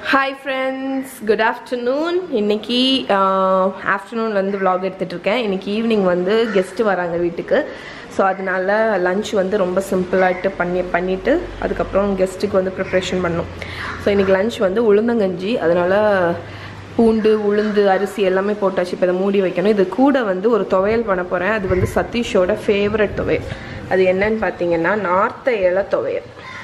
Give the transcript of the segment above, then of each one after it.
Hi friends good afternoon இன்னைக்கு ஆஃப்டர்நூன்லேருந்து vlog எடுத்துட்டு இருக்கேன் இன்னைக்கு ஈவினிங் வந்து கெஸ்ட்டு வராங்க வீட்டுக்கு ஸோ அதனால லஞ்ச் வந்து ரொம்ப சிம்பிளாகிட்டு பண்ணி பண்ணிவிட்டு அதுக்கப்புறம் கெஸ்ட்டுக்கு வந்து ப்ரிப்ரேஷன் பண்ணோம் ஸோ இன்னைக்கு லஞ்ச் வந்து உளுந்தங்கஞ்சி அதனால பூண்டு உளுந்து அரிசி எல்லாமே போட்டாச்சு இப்போ இதை மூடி வைக்கணும் இது கூட வந்து ஒரு துவையல் பண்ண போகிறேன் அது வந்து சதீஷோட ஃபேவரட் துவையல் அது என்னன்னு பார்த்தீங்கன்னா நார்த்த இலை துவையல்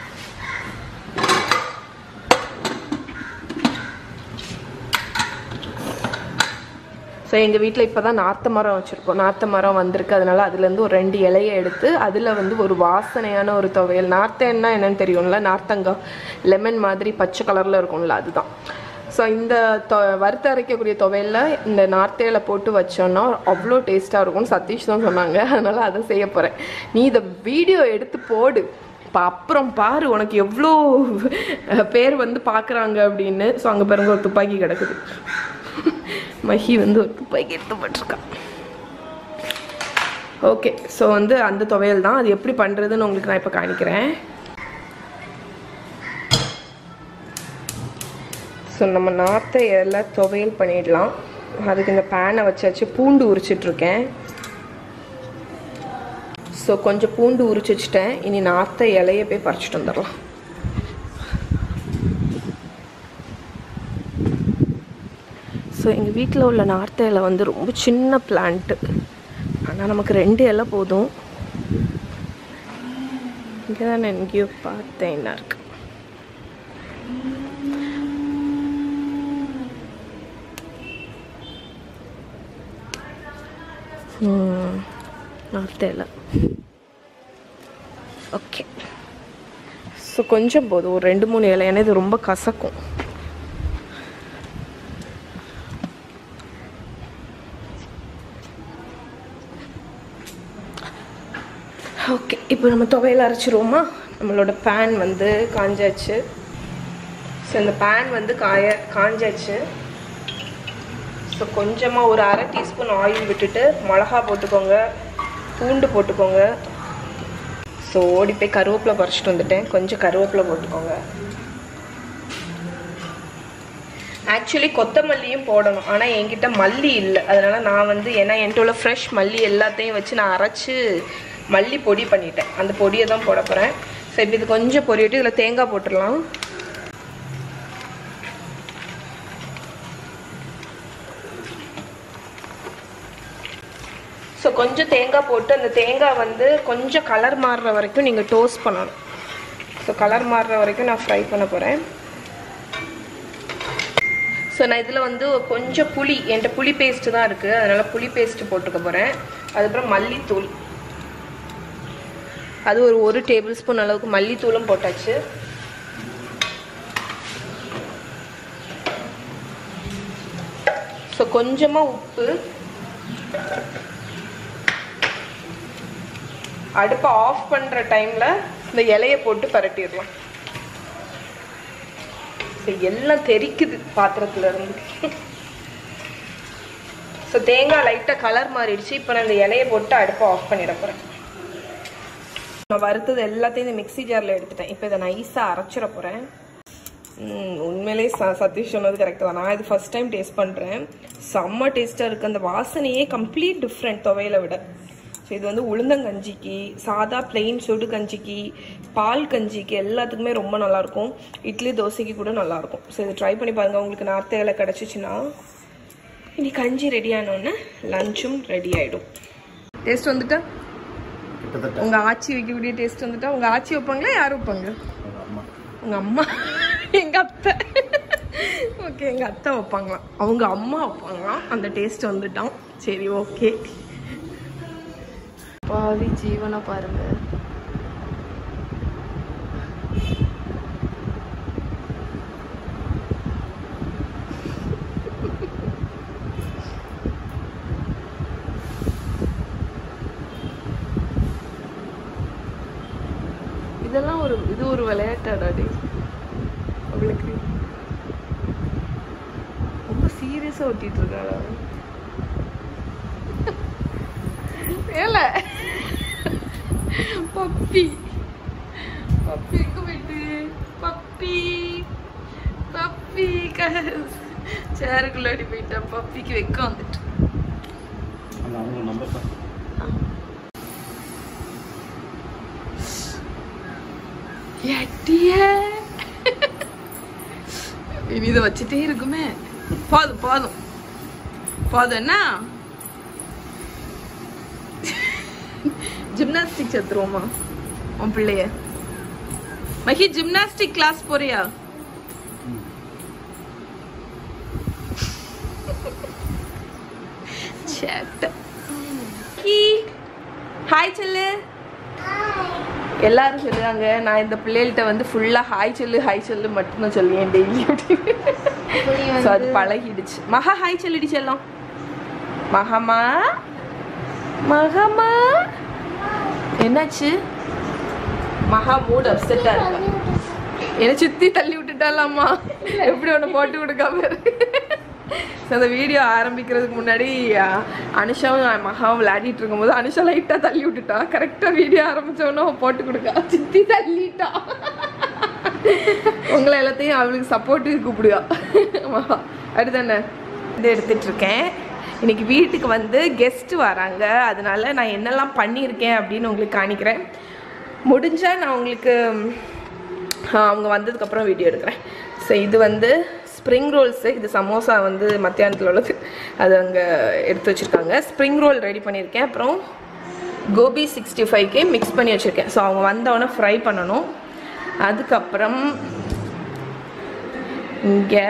ஸோ எங்கள் வீட்டில் இப்போ தான் நார்த்த மரம் வச்சுருக்கோம் நார்த்த மரம் வந்திருக்கு அதனால அதுலேருந்து ஒரு ரெண்டு இலையை எடுத்து அதில் வந்து ஒரு வாசனையான ஒரு துவையல் நார்த்தன்னா என்னன்னு தெரியும்ல நார்த்தங்காய் லெமன் மாதிரி பச்சை கலரில் இருக்கும்ல அதுதான் ஸோ இந்த தொ வறுத்து அரைக்கக்கூடிய துவையலில் இந்த நார்த்தையில போட்டு வச்சோன்னா அவ்வளோ டேஸ்ட்டாக இருக்கும்னு சதீஷ் தான் சொன்னாங்க அதனால் அதை செய்ய போகிறேன் நீ இதை வீடியோ எடுத்து போடு இப்போ அப்புறம் பாரு உனக்கு எவ்வளோ பேர் வந்து பார்க்குறாங்க அப்படின்னு ஸோ அங்கே பாருங்க ஒரு துப்பாக்கி கிடக்குது மஹி வந்து ஒரு துப்பாக்கி எடுத்துப்பட்டிருக்கா ஓகே ஸோ வந்து அந்த துவையல் தான் அது எப்படி பண்ணுறதுன்னு உங்களுக்கு நான் இப்போ காணிக்கிறேன் ஸோ நம்ம நார்த்தை எல்லாம் துவையல் பண்ணிடலாம் அதுக்கு இந்த பேனை வச்சாச்சு பூண்டு உரிச்சிட்ருக்கேன் ஸோ கொஞ்சம் பூண்டு உரிச்சு வச்சுட்டேன் இனி நார்த்த இலைய போய் பறிச்சிட்டு வந்துடலாம் ஸோ எங்கள் வீட்டில் உள்ள நார்த்த இலை வந்து ரொம்ப சின்ன பிளான்ட்டு ஆனால் நமக்கு ரெண்டு இலை போதும் இங்கே தான் நான் எங்கேயோ பார்த்தேன் என்ன இருக்கு நார்த்த இலை ஓகே ஸோ கொஞ்சம் போதும் ஒரு ரெண்டு மூணு இலை ஏன்னா இது ரொம்ப கசக்கும் ஓகே இப்போ நம்ம துவையல் அரைச்சிருவோமா நம்மளோட பேன் வந்து காஞ்சாச்சு ஸோ இந்த பேன் வந்து காய காஞ்சாச்சு ஸோ கொஞ்சமாக ஒரு அரை டீஸ்பூன் ஆயில் விட்டுட்டு மிளகா போட்டுக்கோங்க பூண்டு போட்டுக்கோங்க ஸோ ஓடி போய் கருவேப்பிலை பறிச்சிட்டு வந்துட்டேன் கொஞ்சம் கருவேப்பிலை போட்டுக்கோங்க ஆக்சுவலி கொத்தமல்லியும் போடணும் ஆனால் என்கிட்ட மல்லி இல்லை அதனால நான் வந்து ஏன்னா என்கிட்ட உள்ள ஃப்ரெஷ் மல்லி எல்லாத்தையும் வச்சு நான் அரைச்சி மல்லி பொடி பண்ணிட்டேன் அந்த பொடியை தான் போட போகிறேன் ஸோ இப்போ இது கொஞ்சம் பொரியிட்டு இதில் தேங்காய் போட்டுடலாம் ஸோ கொஞ்சம் தேங்காய் போட்டு அந்த தேங்காய் வந்து கொஞ்சம் கலர் மாறுற வரைக்கும் நீங்கள் டோஸ்ட் பண்ணணும் ஸோ கலர் மாறுற வரைக்கும் நான் ஃப்ரை பண்ண போகிறேன் ஸோ நான் இதில் வந்து கொஞ்சம் புளி என்கிட்ட புளி பேஸ்ட்டு தான் இருக்குது அதனால் புளி பேஸ்ட்டு போட்டுக்க போகிறேன் அதுக்கப்புறம் மல்லித்தூள் அது ஒரு ஒரு டேபிள் ஸ்பூன் அளவுக்கு மல்லித்தூளும் போட்டாச்சு ஸோ கொஞ்சமாக உப்பு அடுப்பை ஆஃப் பண்ணுற டைமில் இந்த இலையை போட்டு பரட்டிடலாம் ஸோ எல்லாம் தெரிக்குது பாத்திரத்துல இருந்து ஸோ தேங்காய் லைட்டாக கலர் மாறிடுச்சு இப்போ நான் இந்த இலையை போட்டு அடுப்பை ஆஃப் பண்ணிட போகிறேன் நான் வறுத்தது எல்லாத்தையும் இந்த மிக்சி ஜாரில் எடுத்துட்டேன் இப்போ இதை நைஸாக அரைச்சிட போகிறேன் உண்மையிலே ச சதீஷ் சொன்னது கரெக்டாக தான் நான் இது ஃபஸ்ட் டைம் டேஸ்ட் பண்ணுறேன் செம்ம டேஸ்ட்டாக இருக்குது அந்த வாசனையே கம்ப்ளீட் டிஃப்ரெண்ட் துவையில விட ஸோ இது வந்து உளுந்தங்கஞ்சிக்கு சாதா பிளெயின் சுடு கஞ்சிக்கு பால் கஞ்சிக்கு எல்லாத்துக்குமே ரொம்ப நல்லாயிருக்கும் இட்லி தோசைக்கு கூட நல்லாயிருக்கும் ஸோ இது ட்ரை பண்ணி பாருங்கள் உங்களுக்கு நார்த்த இலை கிடச்சிச்சின்னா இனி கஞ்சி ரெடி ஆனோடனே லஞ்சும் ரெடி ஆகிடும் டேஸ்ட் வந்துட்டா கிட்டத்தட்ட உங்கள் ஆச்சி வைக்கக்கூடிய டேஸ்ட் வந்துட்டா உங்கள் ஆச்சி வைப்பாங்களா யார் வைப்பாங்க அவங்க அம்மா உங்கள் அம்மா எங்கள் அத்தை ஓகே எங்கள் அத்தை வைப்பாங்களாம் அவங்க அம்மா வைப்பாங்களாம் அந்த டேஸ்ட் வந்துட்டான் சரி ஓகே பாவி ஜீவனை பாருங்க இதெல்லாம் ஒரு இது ஒரு விளையாட்டாடாடி அவளுக்கு ரொம்ப சீரியஸா ஒட்டிட்டு இருக்காளா வேலை பப்பி பப்பி எங்க போயிட்டு பப்பி பப்பி சேருக்குள்ளாடி போயிட்டேன் பப்பிக்கு வைக்க வந்துட்டு அந்த அவங்க நம்பர் தான் எட்டிய இனி இதை வச்சுட்டே இருக்குமே போதும் போதும் போதும் என்ன ஜிம்னாஸ்டிக் சேர்த்துருவோமா உன் பிள்ளைய மகி ஜிம்னாஸ்டிக் கிளாஸ் போறியா சேட்டை ஹாய் சொல்லு எல்லாரும் சொல்லுவாங்க நான் இந்த பிள்ளைகள்கிட்ட வந்து ஃபுல்லா ஹாய் சொல்லு ஹாய் சொல்லு மட்டும்தான் சொல்லுவேன் டெய்லி ஸோ அது பழகிடுச்சு மகா ஹாய் சொல்லிடி செல்லம் மகமா மகமா என்னாச்சு மகா மூட் அப்செட்டா இருக்கா என்ன சுத்தி தள்ளி விட்டுட்டாலாமா எப்படி ஒன்று போட்டு கொடுக்காம ஸோ அந்த வீடியோ ஆரம்பிக்கிறதுக்கு முன்னாடி அஹ், அனுஷாவும் மகாவும் விளையாடிட்டு இருக்கும்போது அனுஷா லைட்டாக தள்ளி விட்டுட்டா கரெக்டாக வீடியோ ஆரம்பிச்சோன்னே அவன் போட்டு கொடுக்கா சித்தி தள்ளிட்டா உங்களை எல்லாத்தையும் அவளுக்கு சப்போர்ட்டுக்கு கூப்பிடுவா மகா அடுத்தானே இது எடுத்துட்டு இருக்கேன் இன்னைக்கு வீட்டுக்கு வந்து கெஸ்ட் வராங்க அதனால நான் என்னெல்லாம் பண்ணியிருக்கேன் அப்படின்னு உங்களுக்கு காணிக்கிறேன் முடிஞ்சா நான் உங்களுக்கு ஆஹ், அவங்க வந்ததுக்கப்புறம் வீடியோ எடுக்கிறேன் ஸோ இது வந்து ஸ்ப்ரிங் ரோல்ஸு இது சமோசா வந்து மத்தியானத்தில் உள்ளது அது அங்கே எடுத்து வச்சுருக்காங்க ஸ்ப்ரிங் ரோல் ரெடி பண்ணியிருக்கேன் அப்புறம் கோபி சிக்ஸ்டி ஃபைவ்க்கே மிக்ஸ் பண்ணி வச்சுருக்கேன் ஸோ அவங்க வந்தவொடனே ஃப்ரை பண்ணணும் அதுக்கப்புறம் இங்கே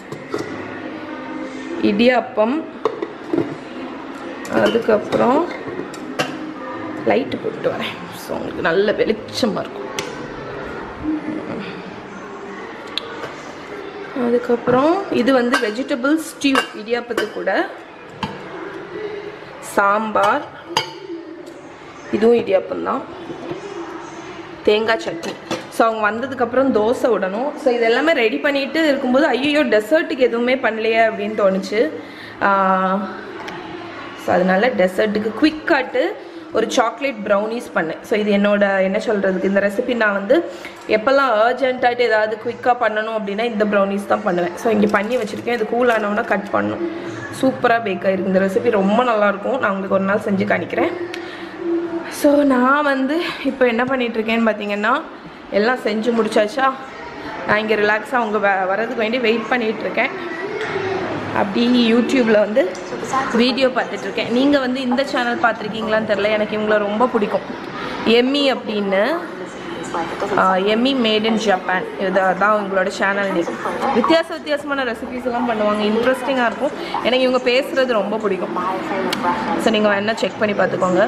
இடியாப்பம் அதுக்கப்புறம் லைட்டு போட்டு வரேன் ஸோ உங்களுக்கு நல்ல வெளிச்சமாக இருக்கும் அதுக்கப்புறம் இது வந்து வெஜிடபிள் ஸ்டியூ இடியாப்பத்து கூட சாம்பார் இதுவும் இடியாப்பம் தான் தேங்காய் சட்னி ஸோ அவங்க வந்ததுக்கப்புறம் தோசை விடணும் ஸோ இது எல்லாமே ரெடி பண்ணிட்டு இருக்கும்போது ஐயோ டெசர்ட்டுக்கு எதுவுமே பண்ணலையே அப்படின்னு தோணுச்சு ஸோ அதனால டெசர்ட்டுக்கு குவிக்காட்டு ஒரு சாக்லேட் ப்ரௌனிஸ் பண்ணேன் ஸோ இது என்னோட என்ன சொல்கிறதுக்கு இந்த ரெசிபி நான் வந்து எப்போல்லாம் அர்ஜென்ட்டாகிட்டு ஏதாவது குயிக்காக பண்ணணும் அப்படின்னா இந்த ப்ரௌனிஸ் தான் பண்ணுவேன் ஸோ இங்கே பண்ணி வச்சுருக்கேன் இது கூல் ஆனவுன்னா கட் பண்ணணும் சூப்பராக பேக் ஆயிருக்கு இந்த ரெசிபி ரொம்ப நல்லாயிருக்கும் நான் உங்களுக்கு ஒரு நாள் செஞ்சு காணிக்கிறேன் ஸோ நான் வந்து இப்போ என்ன பண்ணிட்டு இருக்கேன்னு பார்த்தீங்கன்னா எல்லாம் செஞ்சு முடிச்சாச்சா நான் இங்கே ரிலாக்ஸாக அவங்க வ வரதுக்கு வேண்டி வெயிட் பண்ணிட்டு இருக்கேன் அப்படி யூடியூப்பில் வந்து வீடியோ பார்த்துட்டு இருக்கேன் நீங்கள் வந்து இந்த சேனல் பார்த்துருக்கீங்களான்னு தெரில எனக்கு இவங்கள ரொம்ப பிடிக்கும் எம்மி அப்படின்னு எம்மி மேட் இன் ஜப்பான் இது அதான் உங்களோட சேனல் நேம் வித்தியாச வித்தியாசமான ரெசிபிஸ் எல்லாம் பண்ணுவாங்க இன்ட்ரெஸ்டிங்காக இருக்கும் எனக்கு இவங்க பேசுகிறது ரொம்ப பிடிக்கும் ஸோ நீங்கள் வேணா செக் பண்ணி பார்த்துக்கோங்க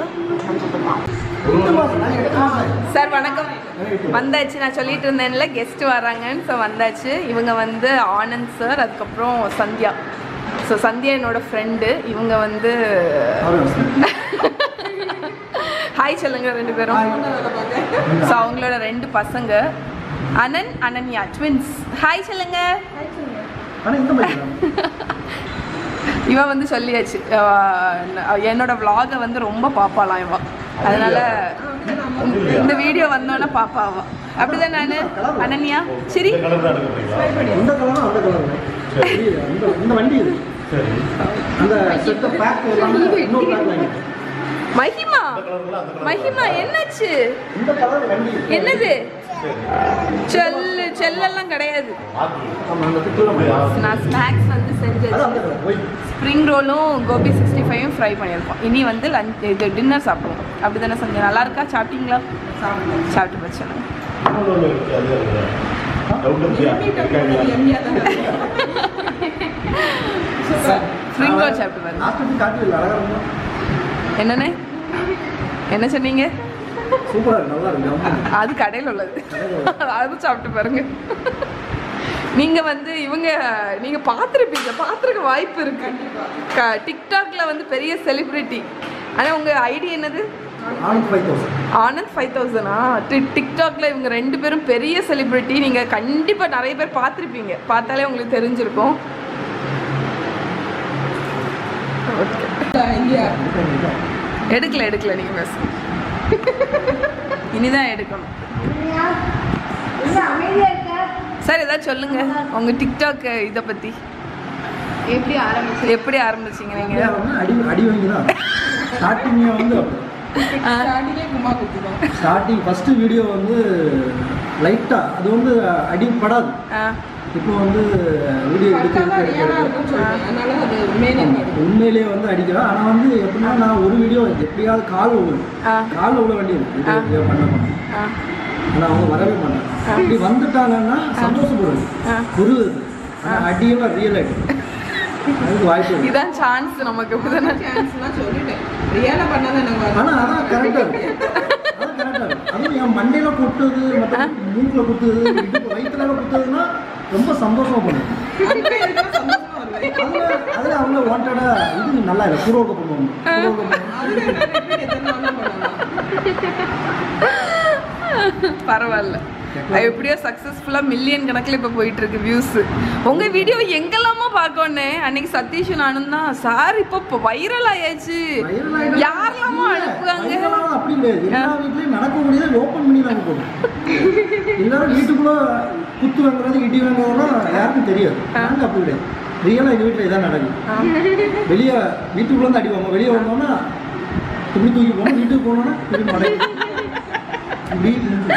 சார் வணக்கம் வந்தாச்சு நான் சொல்லிட்டு இருந்தேன்ல கெஸ்ட் வராங்கன்னு ஸோ வந்தாச்சு இவங்க வந்து ஆனந்த் சார் அதுக்கப்புறம் சந்தியா ஸோ சந்தியா என்னோட ஃப்ரெண்டு இவங்க வந்து ஹாய் சொல்லுங்க ரெண்டு பேரும் ஸோ அவங்களோட ரெண்டு பசங்க அனன் அனன்யா ட்வின்ஸ் ஹாய் சொல்லுங்க இவன் வந்து சொல்லியாச்சு அஹ் என்னோட vlog-அ வந்து ரொம்ப பாப்பாளாம் இவன் அதனால இந்த வீடியோ வந்தோன்னே பாப்பா அவ அப்படிதான் நானு அனன்யா சரி கலர் தான் எடுக்க போறீங்களா இந்த கலரும் அந்த கலரும் சரி அந்த இந்த வண்டி இது சரி அந்த செட்ட பேக் எல்லாமே இன்னொரு பேக் வாங்கி மஹிமா இந்த கலர்ல அந்த கலர் மஹிமா என்னாச்சு இந்த கலர் வண்டி இது. என்னது சரி செல்லு செல்லெல்லாம் கிடையாது ஆத்தி ஆமா அந்த திட்டுல போய் நான் ஸ்நாக்ஸ் வந்து அது செஞ்சாச்சு அந்த கலர் போய் ஸ்ப்ரிங் ரோலும் கோபி சிக்ஸ்டி ஃபைவும் ஃப்ரை பண்ணியிருக்கோம் இனி வந்து லஞ்ச் இது டின்னர் சாப்பிடுவோம் அப்படி தானே செஞ்சேன் நல்லா இருக்கா சாப்பிட்டீங்களா சாப்பிட்டு பிரச்சனை இன்னொரு ஒன்று இருக்கு அது இருக்கு டவுட் இருக்கியா இருக்காங்களா ஸ்ப்ரிங் ரோல் சாப்பிட்டு பாருங்க நாட்டுக்கு காட்டி இல்லை அழகா இருக்கும் என்னண்ணே என்ன சொன்னீங்க சூப்பரா இருக்கு நல்லா இருக்கு ஆமா. அது கடையில் உள்ளது அது சாப்பிட்டு பாருங்க நீங்க வந்து இவங்க நீங்க பார்த்துருப்பீங்க பார்த்துருக்க வாய்ப்பு இருக்கு க- டிக்டாக்ல வந்து பெரிய செலிபிரிட்டி ஆனா உங்க ஐடி என்னது ஆயிரத்தி ஃபைவ் தௌசண்ட் ஆனந்த் ஃபைவ் தௌசண்டா டிக்டாக்ல இவங்க ரெண்டு பேரும் பெரிய செலிபிரிட்டி நீங்க கண்டிப்பா நிறைய பேர் பார்த்துருப்பீங்க பார்த்தாலே உங்களுக்கு தெரிஞ்சிருக்கும் எடுக்கல எடுக்கல நீங்க பேச இனிதான் எடுக்கணும் சார் ஏதாவது சொல்லுங்க உங்க டிக்டாக் இதை பத்தி எப்படி ஆரம்பிச்சு எப்படி ஆரம்பிச்சீங்க நீங்க அடி அடி வாங்கி தான் ஸ்டார்டிங்கே வந்து ஸ்டார்டிங்கே கும்மா குத்துதான் ஸ்டார்டிங் ஃபஸ்ட்டு வீடியோ வந்து லைட்டாக அது வந்து அடிப்படாது ஆ, இப்போ வந்து வீடியோ எடுக்க கரெக்டாக எடுக்க ரியலாக எடுக்க இருக்கும்னு சொல்றேன் அதனால அது உண்மையிலே கிடைக்கும் உண்மையிலேயே வந்து அடிக்கிறேன் ஆனால் வந்து எப்படின்னா நான் ஒரு வீடியோ எப்படியாவது கால் விழும் ஆ. கால் விழ வேண்டியது இது வீடியோ பண்ண மாட்டேன் ஆ, ஆனால் அவங்க வரவே மாட்டாங்க அப்படி வந்துட்டாங்கன்னா சந்தோஷப்படுது ஆ. புரியுது ஆனால் அடியெல்லாம் ரியல் அடி அதுக்கு வாய்ப்பு இல்லை இதான் சான்ஸ் நமக்கு இப்பதானே சான்ஸ்லாம் சொல்லிட்டேன் ரியலாக பண்ணாதான் எனக்கு வரும் ஆனால் அதான் கரெக்டாக இருக்கு அதான் கரெக்டாக இருக்கு அதுவும் என் மண்டையில குத்துது மற்ற மூக்கில் குத்துது இடுப்பு வயிற்றுல குத்துதுன்னா ரொம்ப சந்தோஷமா பண்ணுது அங்கே இருக்கிற சந்தோஷமா வருவேன் அதில் அதில் அவங்க வாண்டடா இது நல்லா இல்லை புரோக பண்ணுவாங்க புரோக பண்ணுவாங்க அதுல நான் repeat எத்தனை நாளும் பண்ணலாம் பரவாயில்ல அது எப்படியோ சக்ஸஸ்ஃபுல்லா மில்லியன் கணக்குல இப்ப போயிட்டு இருக்கு வியூஸ் உங்க வீடியோ எங்கெல்லாமோ பார்க்கோன்னே அன்னைக்கு சதீஷ் நானும் தான் சார் இப்போ வைரல் ஆயாச்சு Viral ஆயிடுச்சு. யாரெல்லாமோ அனுப்புவாங்க Viral ஆனது அப்படி கிடையாது எல்லா வீட்லயும் நடக்கக்கூடியதை ஓப்பன் பண்ணி நாங்கள் போடுவோம் எல்லாரும் வீட்டுக்குள்ள குத்து வாங்குறது இடி வாங்குறதுலாம் யாருக்கும் தெரியாது நாங்கள் அப்படி கிடையாது ரியலாக எங்கள் வீட்டில் இதான் நடக்குது வெளியே வீட்டுக்குள்ள இருந்து அடிவாங்க வெளியே வந்தோம்னா இப்படி தூக்கி போகணும் வீட்டுக்கு போனோம்னா இப்படி மடக்கு இப்படி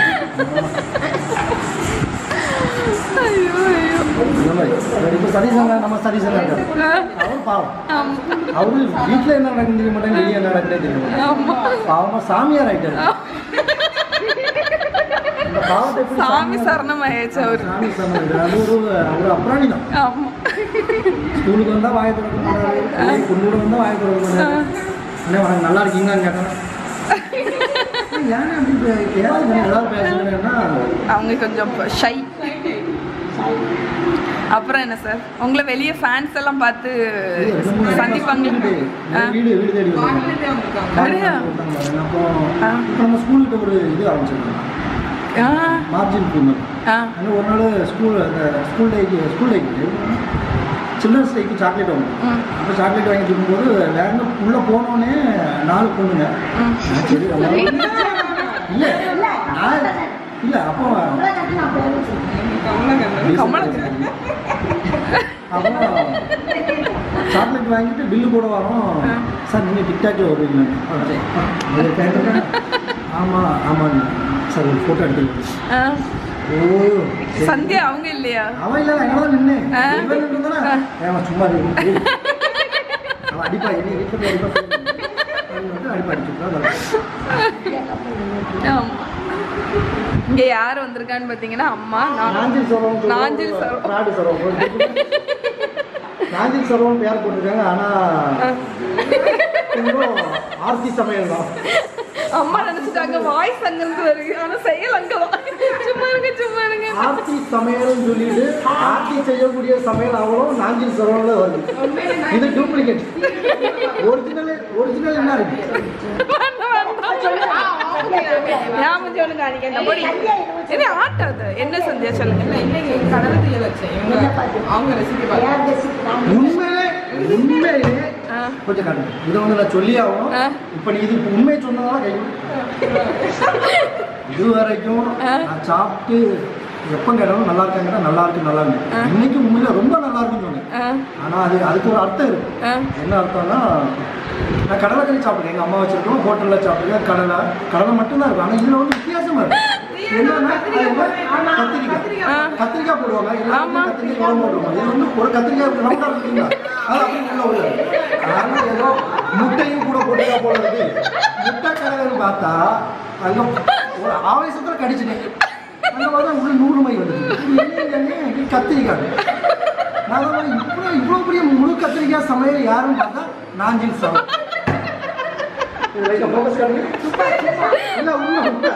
ஐயோ ஐயோ அந்த மாதிரி இப்போ சதீசங்க நம்ம சதீசங்க இருக்காரு அவர் பாவம் ஆமா அவரு வீட்டில் என்ன நடக்குன்னு தெரிய மாட்டாங்க வெளியே என்ன நடக்குன்னே தெரிய மாட்டாங்க ஆமா பாவமா சாமியார் ஆயிட்டாரு இந்த பாவத்தை எப்படி சாமி சாமியார் சரணம் ஆயாச்சு அவரு சாமி சரணம் அது ஒரு ஒரு அப்புறாணி தான் ஆமா ஸ்கூலுக்கு வந்தா வாயை திறக்க மாட்டாரு கொண்டு கூட வந்தா வாயை திறக்க மாட்டாரு அண்ணே வணக்கம் நல்லா இருக்கீங்களான்னு கேட்டேன் ஏன் அப்படி பே- ஏதாவது ஏதாவது பேசுறேன்னா அவங்க கொஞ்சம் ஷை அப்புறம் என்ன சார் உங்களை வெளியே ஃபேன்ஸ் எல்லாம் பார்த்து சந்திப்பாங்க ஆ. வீடு வீடு தேடி வந்தாங்க. வாங்கிட்டே வந்திருக்காங்க அப்படியா? அப்போ ஆ. இப்போ நம்ம ஸ்கூல்கிட்ட ஒரு இது ஆரம்பிச்சிருக்கோம் ஆ மார்ஜின் பூமல் ஆ அங்கே ஒரு நாள் ஸ்கூல் அந்த ஸ்கூல் டேக்கு ஸ்கூல் டேக்கு சில்ட்ரன்ஸ் டேக்கு சாக்லேட் வாங்க ம் அப்போ சாக்லேட் வாங்கிட்டு இருக்கும்போது வேங்க உள்ளே போனோடனே நாலு பொண்ணுங்க ம். நான் சரி இல்லை நான் இல்லை அப்போ கமலக்கண்ணன் அப்போ சாக்லேட் வாங்கிட்டு பில்லு போட வரோம் சார் நீங்கள் டிக்டாக்கில் வருவீங்களா ஆமாம் ஆமாங்க சார் ஒரு ஃபோட்டோ எடுத்துக்கிட்டு ஆ. ஓ சரி. சந்தியா அவங்க இல்லையா அவன் இல்ல எங்க தான் நின்னு ஆ. இவன் நின்னுதானே? ஏன் சும்மா இரு. அவன் அடிப்பா என்ன வீட்டுல போய் அடிப்பா அவன் வந்து அடிப்பா அடிச்சுட்டு ஆமா இங்க யார் வந்திருக்கான்னு பாத்தீங்கன்னா அம்மா நான் நாஞ்சில் சரவம் நாஞ்சில் சரவம். நாடு சரவம் நாஞ்சில் சரவம் பேர் போட்டிருக்காங்க ஆனா இன்னும் ஆர்த்தி சமையல் தான் அம்மா நினைச்சிட்டாங்க வாய்ஸ் அங்கிருந்து வருது ஆனா செயல் அங்கதான் சும்மா இருங்க சும்மா இருங்க ஆர்த்தி சமையல்னு சொல்லிட்டு ஆர்த்தி செய்யக்கூடிய சமையல் அவளும் நாஞ்சில் சரவம்ல வருது இது டூப்ளிகேட் ஒரிஜினல் ஒரிஜினல் என்ன இருக்கு நான் கொஞ்சம் ஒண்ணு காணிக்க இந்த பொடி என்ன ஆட்டாது என்ன சந்தியா சொல்லுங்க இன்னைக்கு கடலை தீயல் வச்சேன் இவங்க அவங்க ரெசிபி பார்த்து உண்மையிலே உண்மையிலே ஆ. கொஞ்சம் காட்டுங்க இதை வந்து நான் சொல்லி ஆகணும் ஆ. இப்போ நீ இது உண்மையை சொன்னதால கை இது வரைக்கும் ஆ. நான் சாப்பிட்டு எப்போ கேட்டாலும் நல்லா இருக்காங்கன்னா நல்லா இருக்கு நல்லா இருக்கு ஆ. இன்னைக்கு உண்மையில ரொம்ப நல்லா இருக்குன்னு சொன்னேன் ஆ, ஆனால் அது அதுக்கு ஒரு அர்த்தம் இருக்கு ஆ, என்ன அர்த்தம்னா நான் கடலைக்கறி சாப்பிடுறேன் எங்கள் அம்மா வச்சிருக்கோம் ஹோட்டலில் சாப்பிடுறேன் கடலை கடலை மட்டும்தான் இருக்கும் ஆனால் இதில் வந்து வித்தியாசமா இருக்கு என்னன்னா அது வந்து கத்திரிக்காய் ஆ. கத்திரிக்காய் போடுவாங்க எல்லாம் ஆமா. வந்து கத்திரிக்காய் குழம்பு போடுவாங்க இது வந்து ஒரு கத்திரிக்காய் ரவுண்டா இருக்குங்களா அது அப்படி உள்ள உள்ள அதனால ஏதோ முட்டையும் கூட போட்டுக்கா போல இருக்கு முட்டை கலகன்னு பார்த்தா அங்க ஒரு ஆவேசத்துல கடிச்சிட்டேன் அங்க பார்த்தா உள்ள நூறு மை வந்துச்சு இது என்னங்க இது கத்திரிக்காய் நான் தான் இவ்வளோ இவ்வளோ பெரிய முழு கத்திரிக்காய் சமையல் யாருன்னு பார்த்தா நாஞ்சில் சமையல் ஃபோக்கஸ் பண்ணுங்க இல்ல உண்மை உண்மை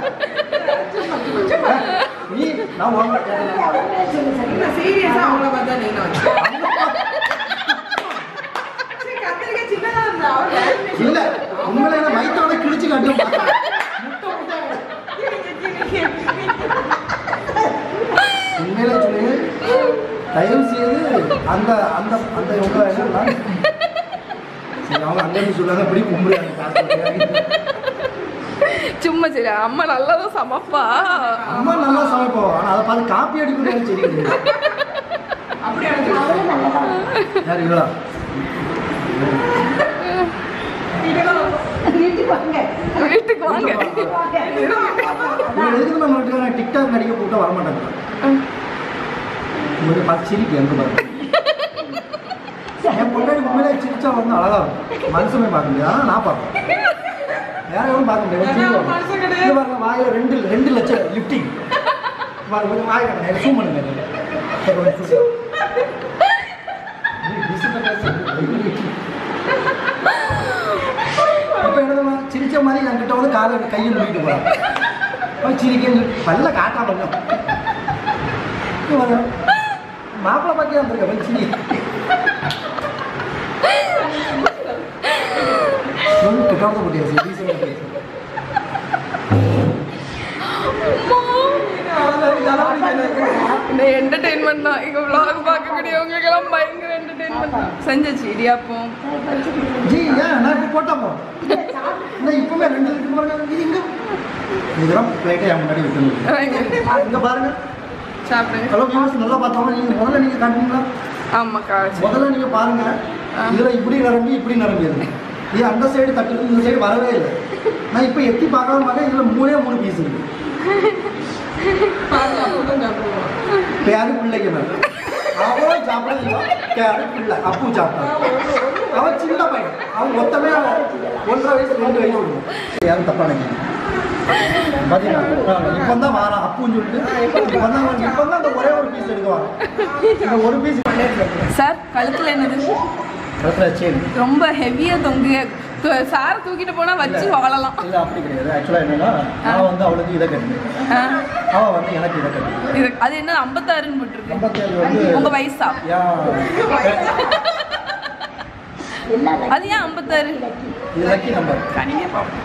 நீ நான் உங்களை கேட்டேன் சீரியஸா அவங்கள பார்த்தா நீங்க சரி, கத்திரிக்காய் சின்னதா இருந்தா அவர் marination இல்ல உண்மையில என்ன வயிற்றோட கிழிச்சு காட்டும் பார்த்தா உண்மையிலே சொல்லி தயவு செய்து அந்த அந்த அந்த உங்களை என்ன சரி அவங்க அங்கே இருந்து சொல்லாங்க இப்படி கும்பிடுறாங்க சும்மா சரி அம்மா நல்லா தான் சமைப்பா அம்மா நல்லா சமைப்போம் ஆனா அதை பார்த்து காப்பி அடிக்கிறது சரி கிடையாது. அப்படியே அடிச்சு யார் இவளா வீட்டுக்கு வாங்க வீட்டுக்கு வாங்க இவன் எதுக்கு நம்ம வீட்டுக்கு நான் டிக்டாக் நடிக்க போட்டு வர மாட்டாங்க உங்களுக்கு பார்த்து சிரிக்கு எங்க பாருங்க என் பொண்டாடி உண்மையிலே சிரிச்சா வந்து அழகா இருக்கும் மனுஷமே பார்க்க முடியாது ஆனால் நான் பார்ப்பேன் வேற எவரும் பார்க்க முடியாது வேற சிரிப்பு ஒரு வரும். மனுஷன் கிடையாது. இது பாருங்க வாயில ரெண்டு ரெண்டு லட்சம் லிஃப்டிங் பாருங்க கொஞ்சம் வாய் கட்டுங்க ஜூம் பண்ணுங்க நீங்க. சரி, கொஞ்சம் zoom. இது விசிட்ட பேச- இப்ப என்னதுமா சிரிச்ச மாதிரி என்கிட்ட வந்து காலை கையை நோக்கிட்டு போறாங்க போய் சிரிக்க பல்ல காட்டா பண்ணும் மாப்பிள்ளை பாக்கியா இருந்திருக்க போய் சிரி சொல்லு கிட்டாவது முடியாது ரீசன் பேசு இந்த என்டர்டெயின்மெண்ட் தான் இங்க vlog பார்க்கக்கூடியவங்களுக்கு எல்லாம் பயங்கர என்டர்டெயின்மெண்ட் தான் செஞ்சாச்சு இடியாப்பம் ஜி ஏன் நான் இப்போ போட்டா போறோம் இல்லை இப்பவுமே ரெண்டு இருக்கு பாருங்க இது இங்க இதெல்லாம் பிளேட்டை என் முன்னாடி விட்டுருங்க இங்க பாருங்க சாப்பிடுங்க ஹலோ வியூவர்ஸ் நல்லா பார்த்தோம் நீங்க முதல்ல நீங்க காட்டுங்களா ஆமாக்கா முதல்ல நீங்க பாருங்க இதுல இப்படி நிரம்பி இப்படி நிரம்பியது இது அந்த சைடு தட்டு இந்த சைடு வரவே இல்லை நான் இப்போ எத்தி பார்க்காம பார்க்க இதுல மூணே மூணு பீஸ் இருக்கு பேரு பிள்ளைக்கு மேல அவன் சாப்பிடல பேரு பிள்ளை அப்பு சாப்பிட்டான் அவன் சின்ன பையன் அவன் மொத்தமே ஒன்றரை வயசு ரெண்டு வயசு இருக்கும் யாரும் தப்பா நினைக்கிறேன் பார்த்தீங்கன்னா இப்போ தான் வாரான் அப்புன்னு சொல்லிட்டு இப்போ தான் இப்போ தான் அந்த ஒரே ஒரு பீஸ் எடுக்குவாங்க இந்த ஒரு பீஸ் சார் கழுத்துல என்னது கலத்துல சரி ரொம்ப ஹெவியா தொங்கு சார் தூக்கிட்டு போனா வச்சு வாழலாம் இல்லை அப்படி கிடையாது ஆக்சுவலாக என்னன்னா நான் வந்து அவளுக்கு இதை கட்டினேன் ஆ, அவள் வந்து எனக்கு இதை கட்டினேன் இது அது என்ன ஐம்பத்தாறுன்னு போட்டிருக்கு ஐம்பத்தேழு வந்து உங்க வயசா ஏன் அது ஏன் ஐம்பத்தாறு இது லக்கி நம்பர் கனிங்க பாப்போம்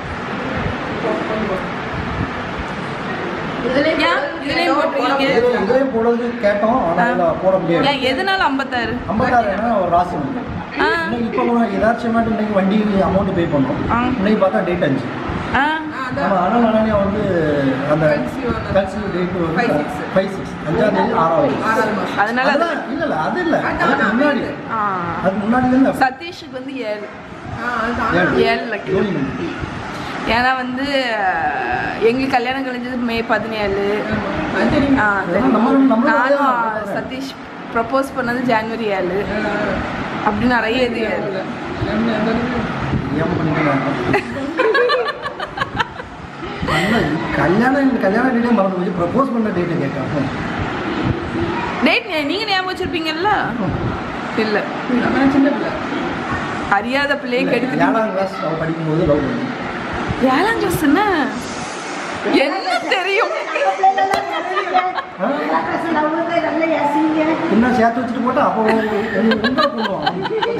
ஏன் இதுலயும் போட்டிருக்கீங்க இதில் இதையும் போடுறது கேட்டோம் ஆனால் இதில் போட முடியாது ஏன் எதனால ஐம்பத்தாறு ஐம்பத்தாறுனா ஒரு ராசி வந்து ஆ இன்னைக்கு இப்போ கூட எதாச்சுமாட்டு இன்னைக்கு வண்டி அமௌண்ட் பே பண்ணோம் ஆ. இன்னைக்கு பார்த்தா டேட் அஞ்சு ஆ நம்ம ஆனால் அனன்யா வந்து அந்த Conceive ஆனது. கன்சீவ் டேட் வந்து Five, six. ஃபைவ் சிக்ஸ் அஞ்சாம் தேதி ஆறாவது ஆறாவது மாசம் அதனால அது அதெல்லாம் இல்ல இல்ல அது இல்ல அதுக்கு முன்னாடி ஆ அதுக்கு முன்னாடி தானே சதீஷுக்கு வந்து ஏழு ஆ, அதுதான். ஏழு. ஏழு லட்சம் ஜோடி மணி. ஏன்னா வந்து அஹ், எங்களுக்கு கல்யாணம் கழிஞ்சது மே பதினேழு ஆமா. அது தெரியும். ஆ, அதெல்லாம் நம்ம- நம்ம நானும் தான் சதீஷ் ப்ரப்போஸ் பண்ணது ஜான்வரி ஏழு அப்படி நிறைய இது ஏழு நம்ம அந்த இது- ஏன் பண்ணிக்கலாம் அண்ணா, கல்யாணம் இந்த கல்யாண டேட்டே மறந்து போய் ப்ரப்போஸ் பண்ண டேட்டை கேட்கலாம் டேட் நீங்க ஞாபகம் வச்சிருப்பீங்கல்ல இல்ல நம்ம சின்ன பிள்ளை அறியாத பிள்ளையை கெடுத்து ஏழாம் கிளாஸ் அவள் படிக்கும்போது லவ் பண்ணி ஏழாம் கிளாஸ் என்ன என்ன தெரியும் இன்னும் சேர்த்து வச்சுட்டு போட்டா அப்போ உங்களை பண்ணுவோம்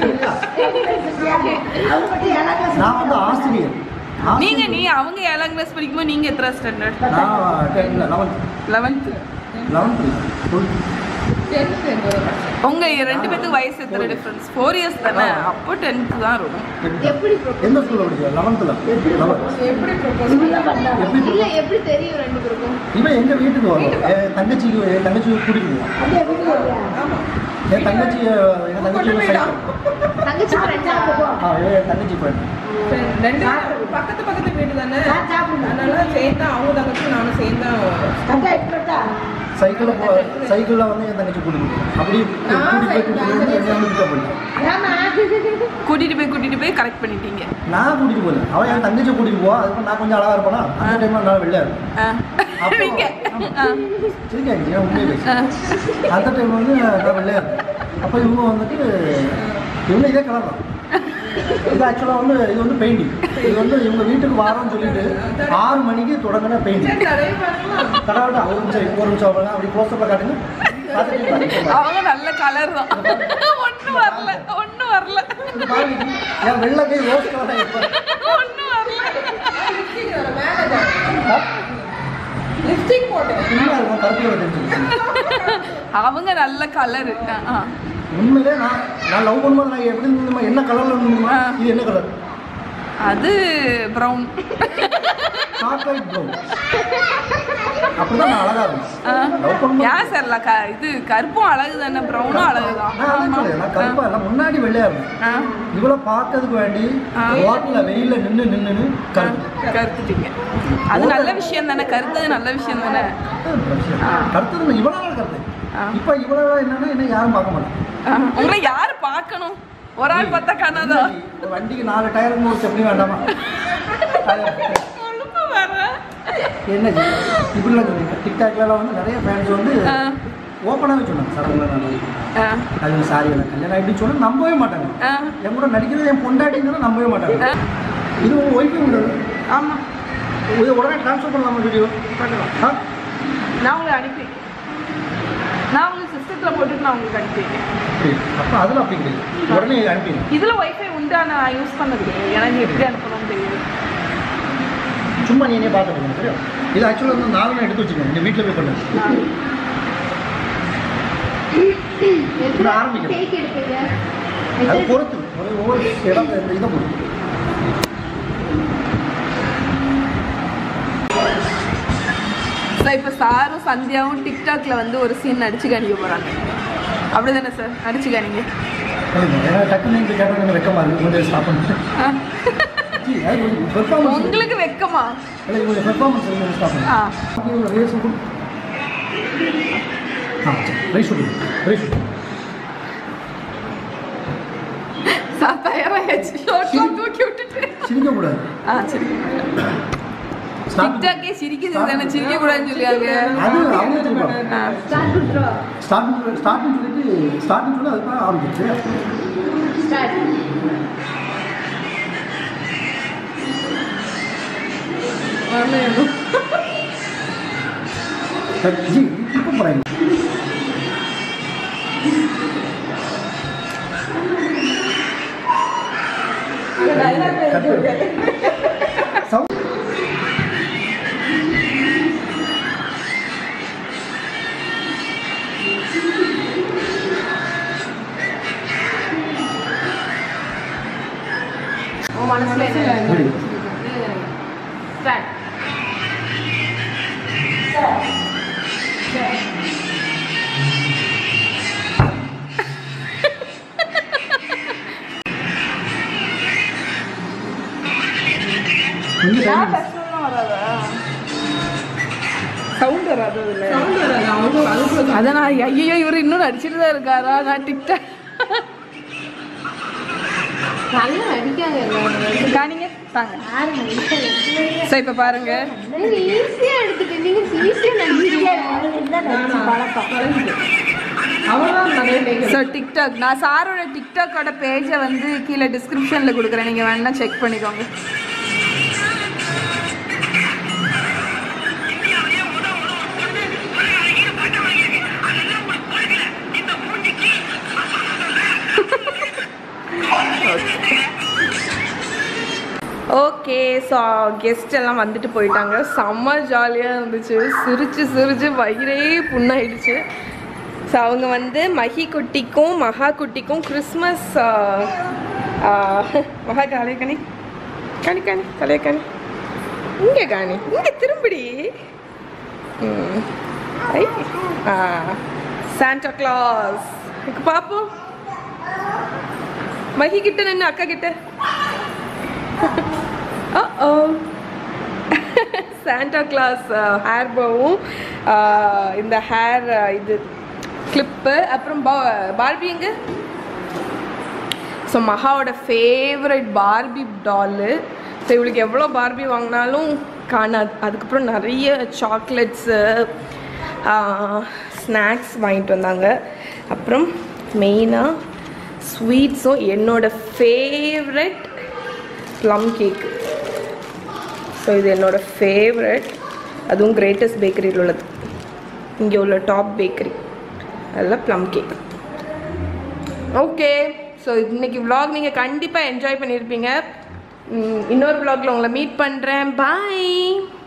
நான் வந்து ஆசிரியர் நீங்க நீ அவங்க ஏழாம் கிளாஸ் படிக்கும்போது நீங்க எத்தனை ஸ்டாண்டர்ட் நான் டென்த்தில் லெவன்த் லெவன்த் லெவன்த் டென்த் எங்க உங்க ரெண்டு பேத்துக்கு வயசு எத்தனை டிஃபரன்ஸ் ஃபோர் இயர்ஸ் தானே அப்போ டென்த் தான் இருக்கும் எந்த ஸ்கூலில் படிச்சா லெவன்த்தில் லெவன்த் எப்படி ப்ரொபோஸ் எப்படி இல்ல எப்படி தெரியும் ரெண்டு பேருக்கும் இவன் எங்க வீட்டுக்கு வரும் என் தங்கச்சிக்கு என் தங்கச்சி கூட்டிட்டு போவான் என் தங்கச்சி என் தங்கச்சி சைக்கிள் தங்கச்சி ஃப்ரெண்டா ஆ என் தங்கச்சி போயிட்டு ரெண்டு பேரும் பக்கத்து பக்கத்து வீடு தானே அதனால சேர்ந்தா அவங்க தங்கச்சி நானும் சேர்ந்தா சைக்கிளில் போ சைக்கிளில் வந்து என் தங்கச்சி கூட்டிட்டு போவான் அப்படி கூட்டிட்டு போய் கூட்டிட்டு போய் என்னை வந்து பிக்கப் பண்ணிட்டான் கூட்டிட்டு போய் கூட்டிட்டு போய் கரெக்ட் பண்ணிட்டீங்க நான் கூட்டிட்டு போகல அவன் என் தங்கச்சி கூட்டிட்டு போவா அதுக்கு நான் கொஞ்சம் அழகா இருப்பேனா அந்த டைம்ல நான் வெளியா இருப்பேன் ஆ. அப்போ- நீங்க ஆ. சரிக்கா ஏன் உண்மையை பேசு ஆ. அந்த டைம் வந்து நான் வெளியா இருப்பேன் அப்போ இவங்க வந்துட்டு இவங்க இதே கலர் தான் இது ஆக்சுவலாக வந்து இது வந்து பெயிண்டிங் இது வந்து இவங்க வீட்டுக்கு வாரோம்னு சொல்லிட்டு ஆறு மணிக்கு தொடங்கின பெயிண்டிங் தடவை பாருங்களா கடவுள்டா ஒரு நிமிஷம் ஒரு நிமிஷம் அவங்க அப்படி க்ளோஸ்அப்பில் காட்டுங்க பார்த்துட்டு அவங்க நல்ல கலர் தான் ஒண்ணும் வரல ஒண்ணும் வரல என் வெள்ளை கை ரோஸ் கலர் இப்போ ஒண்ணும் வரல லிப்ஸ்டிக் போட்டேன் உண்மையாக இருக்கும் கருப்பில் தெரிஞ்சு அவங்க நல்ல கலரு உண்மையிலே நான் நான் லவ் பண்ணும்போது நான் எப்படி இருந்தோமா என்ன கலர்ல இருந்தோமா ஆ. இது என்ன கலர் அது ப்ரௌன் சாக்லேட் ப்ரௌன் அப்படிதான் நான் அழகா இருந்தேன் லவ் பண்ணும்போது ஏன் சார் இல்ல, க இது கருப்பும் அழகு தானே ப்ரௌனும் அழகு தான் நான் அதான் சொல்றேன், நான் கருப்பா இல்லை முன்னாடி வெள்ளையா இருந்தேன் இவ்வளோ பார்க்கறதுக்கு வேண்டி ரோட்டில் வெயில்ல நின்று நின்று கருப்பு கருத்துட்டீங்க அது நல்ல விஷயம் தானே கருத்தது நல்ல விஷயம் தானே கருத்து இவ்வளோ நாள் கருத்து இப்போ இவ்வளோ என்னன்னா என்ன யாரும் பார்க்க மாட்டாங்க ஆ, உங்களை யாரு பார்க்கணும் ஒரு ஆள் பார்த்தா காணாதா ஒரு வண்டிக்கு நாலு டயர் ஒரு செப்படி வேண்டாமா கொழுப்பு வேற என்ன இப்படிலாம் சொன்னீங்க டிக்டாக்லாம் வந்து நிறைய ஃபேன்ஸ் வந்து ஆ, ஓப்பனாகவே சொன்னாங்க சடங்குலாம் நான் ஆ, அது சாரி இல்லை கல்யாணம் ஆகிட்டு சொன்னா நம்பவே மாட்டாங்க ஆ, என் கூட நடிக்கிறது என் பொண்டாட்டின்னு நம்பவே மாட்டாங்க ஆ. இது உங்கள் ஒய்ஃபே உள்ளது ஆமா இது உடனே ட்ரான்ஸ்ஃபர் பண்ணலாமா வீடியோ பார்க்கலாம் ஆ நான் உங்களுக்கு அனுப்பி வைக்கிறேன். நான் உங்களுக்கு சிஸ்டத்தில் போட்டுட்டு நான் உங்களுக்கு அனுப்பி வைக்கிறேன் சரி அப்போ அதில் அப்படி கிடையாது உடனே அனுப்பிடுங்க இதுல வைஃபை உண்டா நான் யூஸ் பண்ணது கிடையாது எனக்கு எப்படி அனுப்பணும்னு தெரியாது சும்மா நீ என்ன பார்த்துக்கணும் சரியா இது ஆக்சுவலாக வந்து நாலு நாள் எடுத்து வச்சுக்கோங்க இந்த வீட்டில் போய் பண்ணுங்க நான் ஆரம்பிக்கிறேன் கேக் எடுப்பீங்க அது பொறுத்து ஒரு ஒவ்வொரு இடம் இந்த இதை பொறுத்து ஸோ இப்போ சாரும் சந்தியாவும் டிக்டாக்ல வந்து ஒரு சீன் நடிச்சு காணிக்க போறாங்க அப்படிதானே சார் நடிச்சு காணிங்க சொல்லுங்க. ஏன்னா டக்குன்னு நீங்கள் கேட்டால் கொஞ்சம் வெக்கமாக இருக்குது கொஞ்சம் ஸ்டாப் பண்ணுங்க ஜி, அது கொஞ்சம் பெர்ஃபார்மன்ஸ் உங்களுக்கு வெக்கமா இல்லை கொஞ்சம் பெர்ஃபார்மன்ஸ் கொஞ்சம் ஸ்டாப் பண்ணுங்க ஆ ஓகே ரேஸ் கொடு ஆ சரி ரைஸ் கொடு ரைஸ் கொடு சார் தயாராகிடுச்சு ஷோட்லாம் தூக்கி விட்டுட்டு சிரிக்கக்கூடாது ஆ சரி ஸ்டார்ட் டிக்டாக்கே சிரிக்குது தானே சிரிக்க கூடாதுன்னு சொல்லியாங்க அது அவங்க சிரிப்பாங்க ஆ ஸ்டார்ட் பண்ணுறோம் ஸ்டார்டிங் ஸ்டார்டிங் சொல்லிட்டு ஸ்டார்டிங் சொல்லி அதுக்காக ஆரம்பிச்சு ஸ்டார்ட் ஜி இப்போ போகிறாங்க சவுண்ட் உன் மனசுல என்ன விடு. ஸ்டார்ட் கொஞ்சம் நான் time பேசணும்னா வராதா சவுண்ட் வராது அதுல சவுண்ட் வராது அவங்க அதுக்குள்ள அதான் நான் ஐயோ இவர் இன்னும் நடிச்சிட்டு தான் இருக்காரா நான் டிக்டாக் நல்லா நடிக்காங்க எல்லாரும் காணிங்க தாங்க யாரு நடிக்காங்க ஸோ இப்போ பாருங்க நீங்க ஈஸியா எடுத்துட்டு நீங்க ஈஸியா நடிச்சிருக்கீங்க பழக்கம் அவ்வளோதான் நிறைய டேக் ஸோ டிக்டாக் நான் சாரோட டிக்டாக்கோட பேஜை வந்து கீழே டிஸ்கிரிப்ஷனில் கொடுக்குறேன் நீங்கள் வேணா செக் பண்ணிக்கோங்க ஓகே ஸோ கெஸ்ட் எல்லாம் வந்துட்டு போயிட்டாங்க செம்ம ஜாலியாக இருந்துச்சு சிரிச்சு சிரிச்சு வயிறே புண்ணாயிடுச்சு ஸோ அவங்க வந்து மஹி குட்டிக்கும் மகா குட்டிக்கும் கிறிஸ்மஸ் மகா காலை கனி கனி கனி தலைய கனி இங்கே காணி இங்கே திரும்பிடி ம். ஐ ஆ சாண்டா கிளாஸ் இங்க பாப்போம் மஹி கிட்ட நின்று அக்கா கிட்ட ஓ சாண்டா கிளாஸ் ஹேர் பவும் இந்த ஹேர் இது கிளிப்பு அப்புறம் பா- பார்பி எங்க ஸோ மகாவோட ஃபேவரட் பார்பி டாலு ஸோ இவளுக்கு எவ்வளோ பார்பி வாங்கினாலும் காணாது அதுக்கப்புறம் நிறைய சாக்லேட்ஸு ஸ்நாக்ஸ் வாங்கிட்டு வந்தாங்க அப்புறம் மெயினாக ஸ்வீட்ஸும் என்னோட ஃபேவரட் ப்ளம் கேக் ஸோ இது என்னோட ஃபேவரட் அதுவும் கிரேட்டஸ்ட் பேக்கரியில் உள்ளது இங்கே உள்ள டாப் பேக்கரி அதில் ப்ளம் கேக் ஓகே ஸோ இன்னைக்கு vlog நீங்கள் கண்டிப்பாக என்ஜாய் பண்ணியிருப்பீங்க ம், இன்னொரு vlogல உங்களை மீட் பண்ணுறேன் பாய்